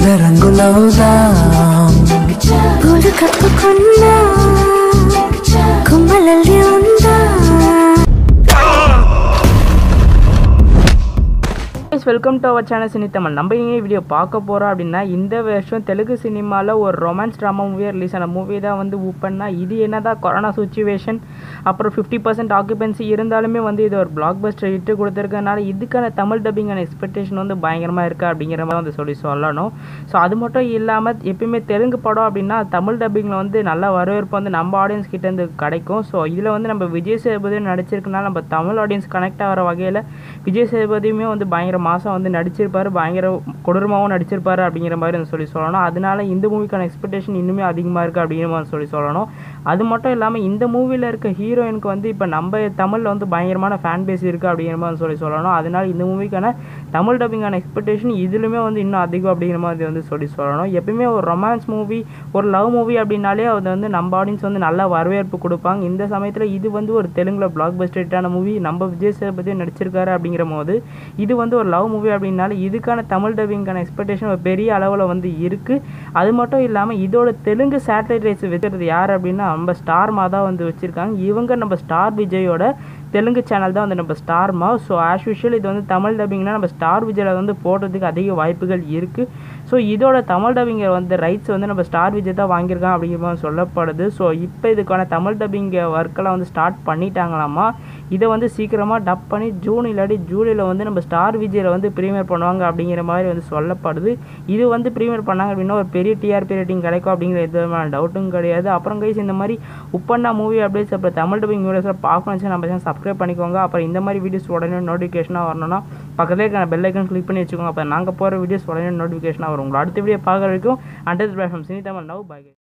రంగుల రంగులవుదాం పూలు కప్పుకున్నా కొమ్మలల్లి ఉందా வெல்கம் டு அவர் சேனல் சினி தமிழ் நம்ம இங்கே வீடியோ பார்க்க போகிறோம் அப்படின்னா இந்த வருஷம் தெலுங்கு சினிமாவில் ஒரு ரொமான்ஸ் ட்ராமா மூவியாக ரிலீஸ் ஆன மூவி தான் வந்து ஊப்பன்னா இது என்னதான் கொரோனா சுச்சுவேஷன் அப்புறம் ஃபிஃப்டி பர்சன்ட் ஆக்குபென்சி இருந்தாலுமே வந்து இது ஒரு பிளாக் பஸ்டர் இட்டு கொடுத்துருக்கனால இதுக்கான தமிழ் டப்பிங்கான எக்ஸ்பெக்டேஷன் வந்து பயங்கரமாக இருக்குது அப்படிங்கிற மாதிரி வந்து சொல்லி சொல்லணும் ஸோ அது மட்டும் இல்லாமல் எப்பயுமே தெலுங்கு படம் அப்படின்னா தமிழ் டப்பிங்கில் வந்து நல்ல வரவேற்பு வந்து நம்ம ஆடியன்ஸ் கிட்டேருந்து கிடைக்கும் ஸோ இதில் வந்து நம்ம விஜய் சேதுபதி நடிச்சிருக்கனால நம்ம தமிழ் ஆடியன்ஸ் கனெக்ட் ஆகிற வகையில் விஜய் சேதுபதியுமே வந்து பயங்கர மாதம் வந்து நடிச்சிருப்பாரு பயங்கர கொடூரமாகவும் நடிச்சிருப்பாரு அப்படிங்கிற மாதிரி வந்து சொல்லி சொல்லணும் அதனால இந்த மூவிக்கான எக்ஸ்பெக்டேஷன் இன்னுமே அதிகமாக இருக்குது அப்படிங்கிற மாதிரி சொல்லி சொல்லணும் அது மட்டும் இல்லாமல் இந்த மூவியில் இருக்க ஹீரோயினுக்கு வந்து இப்போ நம்ம தமிழில் வந்து பயங்கரமான ஃபேன் பேஸ் இருக்குது அப்படிங்கிற மாதிரி சொல்லி சொல்லணும் அதனால இந்த மூவிக்கான தமிழ் டப்பிங்கான எக்ஸ்பெக்டேஷன் இதுலையுமே வந்து இன்னும் அதிகம் அப்படிங்கிற மாதிரி வந்து சொல்லி சொல்லணும் எப்பயுமே ஒரு ரொமான்ஸ் மூவி ஒரு லவ் மூவி அப்படின்னாலே அது வந்து நம்ம ஆடியன்ஸ் வந்து நல்ல வரவேற்பு கொடுப்பாங்க இந்த சமயத்தில் இது வந்து ஒரு தெலுங்குல பிளாக் பஸ்டர்ட்டான மூவி நம்ம விஜய் சேதுபதி நடிச்சிருக்காரு அப்படிங்கிற போது இது வந்து ஒரு லவ் மூவி அப்படின்னால இதுக்கான தமிழ் டப்பிங்கான எக்ஸ்பெக்டேஷன் ஒரு பெரிய அளவில் வந்து இருக்குது அது மட்டும் இல்லாமல் இதோட தெலுங்கு சேட்டலைட் ரைட்ஸ் வச்சுருது யார் அப்படின்னா நம்ம ஸ்டார் மா தான் வந்து வச்சுருக்காங்க இவங்க நம்ம ஸ்டார் விஜயோட தெலுங்கு சேனல் தான் வந்து நம்ம ஸ்டார் மா ஸோ ஆஸ் யூஷுவல் இது வந்து தமிழ் டப்பிங்னா நம்ம ஸ்டார் விஜயில் வந்து போடுறதுக்கு அதிக வாய்ப்புகள் இருக்குது ஸோ இதோட தமிழ் டப்பிங்கை வந்து ரைட்ஸ் வந்து நம்ம ஸ்டார் விஜய் தான் வாங்கியிருக்காங்க அப்படிங்கிற மாதிரி சொல்லப்படுது ஸோ இப்போ இதுக்கான தமிழ் டப்பிங் ஒர்க்கெல்லாம் வந்து ஸ்டார்ட் பண்ணிட்டாங்களாமா இதை வந்து சீக்கிரமாக டப் பண்ணி ஜூன் இல்லாட்டி ஜூலையில் வந்து நம்ம ஸ்டார் விஜயில் வந்து ப்ரீமியர் பண்ணுவாங்க அப்படிங்கிற மாதிரி வந்து சொல்லப்படுது இது வந்து ப்ரீமியர் பண்ணாங்க அப்படின்னா ஒரு பெரிய டிஆர்பி ரேட்டிங் கிடைக்கும் அப்படிங்கிற எந்த விதமான டவுட்டும் கிடையாது அப்புறம் கைஸ் இந்த மாதிரி உப்பண்ணா மூவி அப்டேட்ஸ் அப்புறம் தமிழ் டப்பிங் வீடியோஸில் பார்க்கணும் நம்ம சேனல் சப்ஸ்கிரைப் பண்ணிக்கோங்க அப்புறம் இந்த மாதிரி வீடியோஸ் உடனே நோட்டிஃபிகேஷனாக வரணும்னா பக்கத்துலேயே இருக்க பெல் ஐக்கன் கிளிக் பண்ணி வச்சுக்கோங்க அப்போ நாங்கள் போகிற வீடியோஸ் உடனே நோட்டிஃபிகேஷனாக வரும் உங்களை அடுத்த வீடியோ பார்க்குற வரைக்கும் அண்டர் சினி தமிழ் நவ் பாய்